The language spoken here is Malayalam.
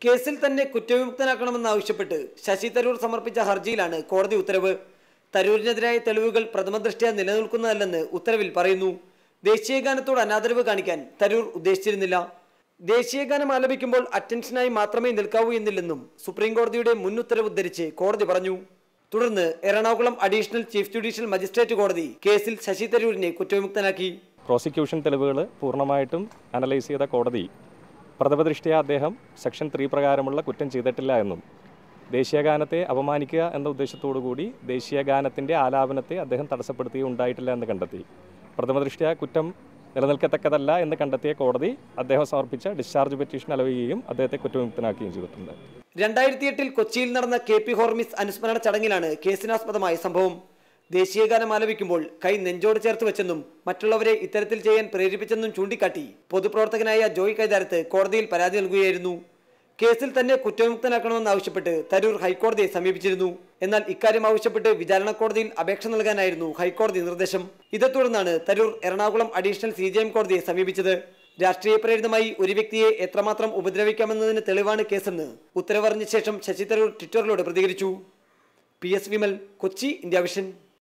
കേസിൽ തന്നെ കുറ്റവിമുക്തനാക്കണമെന്നാവശ്യപ്പെട്ട് ശശി തരൂർ സമർപ്പിച്ച ഹർജിയിലാണ് കോടതി ഉത്തരവ് തരൂരിനെതിരായ തെളിവുകൾ പ്രഥമദൃഷ്ട്യാ നിലനിൽക്കുന്നതല്ലെന്ന് ഉത്തരവിൽ പറയുന്നു ദേശീയഗാനത്തോട് അനാദരവ് കാണിക്കാൻ തരൂർ ഉദ്ദേശിച്ചിരുന്നില്ല ദേശീയഗാനം ആലപിക്കുമ്പോൾ അറ്റൻഷനായി മാത്രമേ നിൽക്കാവൂ എന്നില്ലെന്നും സുപ്രീം കോടതിയുടെ മുൻ ഉത്തരവ് ഉദ്ധരിച്ച് കോടതി പറഞ്ഞു തുടർന്ന് Ernakulam additional chief judicial magistrate കോടതി കേസിൽ ശശി തരൂരിനെ കുറ്റവിമുക്തനാക്കി പ്രോസിക്യൂഷൻ തെളിവുകൾ പൂർണ്ണമായിട്ടും അനലൈസ് ചെയ്ത കോടതി പ്രഥമദൃഷ്ടിയ അദ്ദേഹം സെക്ഷൻ ത്രീ പ്രകാരമുള്ള കുറ്റം ചെയ്തിട്ടില്ല എന്നും ദേശീയഗാനത്തെ അപമാനിക്കുക എന്ന ഉദ്ദേശത്തോടു കൂടി ദേശീയഗാനത്തിൻ്റെ ആലാപനത്തെ അദ്ദേഹം തടസ്സപ്പെടുത്തുകയും ഉണ്ടായിട്ടില്ല എന്ന് കണ്ടെത്തി പ്രഥമദൃഷ്ടിയ കുറ്റം നിലനിൽക്കത്തക്കതല്ല എന്ന് കണ്ടെത്തിയ കോടതി അദ്ദേഹം സമർപ്പിച്ച ഡിസ്ചാർജ് പെറ്റീഷൻ അലവുകയും അദ്ദേഹത്തെ കുറ്റവിമുക്തനാക്കുകയും ചെയ്തിട്ടുണ്ട് രണ്ടായിരത്തി എട്ടിൽ കൊച്ചിയിൽ നടന്ന കെ പി ഹോർമിസ് അനുസ്മരണ ചടങ്ങിലാണ് കേസിനാസ്പദമായ സംഭവം ദേശീയഗാനം ആലപിക്കുമ്പോൾ കൈ നെഞ്ചോട് ചേർത്ത് വെച്ചെന്നും മറ്റുള്ളവരെ ഇത്തരത്തിൽ ചെയ്യാൻ പ്രേരിപ്പിച്ചെന്നും ചൂണ്ടിക്കാട്ടി പൊതുപ്രവർത്തകനായ ജോയ് കൈതാരത്ത് കോടതിയിൽ പരാതി നൽകുകയായിരുന്നു കേസിൽ തന്നെ കുറ്റവിമുക്തനാക്കണമെന്നാവശ്യപ്പെട്ട് തരൂർ ഹൈക്കോടതിയെ സമീപിച്ചിരുന്നു എന്നാൽ ഇക്കാര്യം ആവശ്യപ്പെട്ട് വിചാരണ കോടതിയിൽ അപേക്ഷ നൽകാനായിരുന്നു ഹൈക്കോടതി നിർദ്ദേശം ഇതേ തുടർന്നാണ് തരൂർ എറണാകുളം അഡീഷണൽ സി കോടതിയെ സമീപിച്ചത് രാഷ്ട്രീയ പ്രേരിതമായി ഒരു വ്യക്തിയെ എത്രമാത്രം ഉപദ്രവിക്കാമെന്നതിന് തെളിവാണ് കേസെന്ന് ഉത്തരവറിഞ്ഞ ശേഷം ശശി തരൂർ ട്വിറ്ററിലൂടെ പ്രതികരിച്ചു P S Vimal Kochi India vision